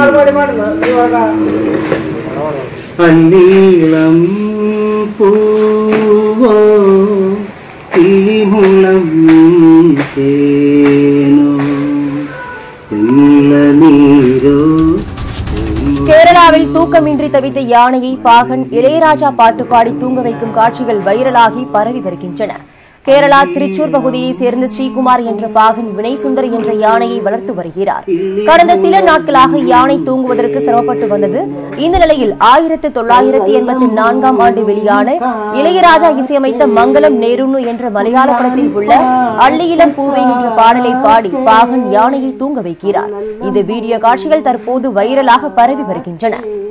பன்னீளம் பூவோ தீமுளம் தேனோ செல்ல நீரோ கேரளாவில் தூக்கமின்றி தவித்த யானையை பாகன் இளையராஜா பாட்டு பாடி தூங்க வைக்கும் காட்சிகள் வைரலாகி பரவி வருகின்றன கேரளா திருச்சூர் பகுதியைச் சேர்ந்த ஸ்ரீகுமார் என்ற பாகன் வினய்சுந்தர் என்ற யானையை வளர்த்து வருகிறார் கடந்த சில நாட்களாக யானை தூங்குவதற்கு சிரமப்பட்டு வந்தது இந்த நிலையில் ஆயிரத்து தொள்ளாயிரத்தி எண்பத்தி நான்காம் ஆண்டு வெளியான இளையராஜா இசையமைத்த மங்களம் நேருன்னு என்ற மலையாள படத்தில் உள்ள அள்ளியிலம் பூவே என்ற பாடலை பாடி பாகன் யானையை தூங்க வைக்கிறார் இந்த வீடியோ காட்சிகள் தற்போது வைரலாக பரவி வருகின்றன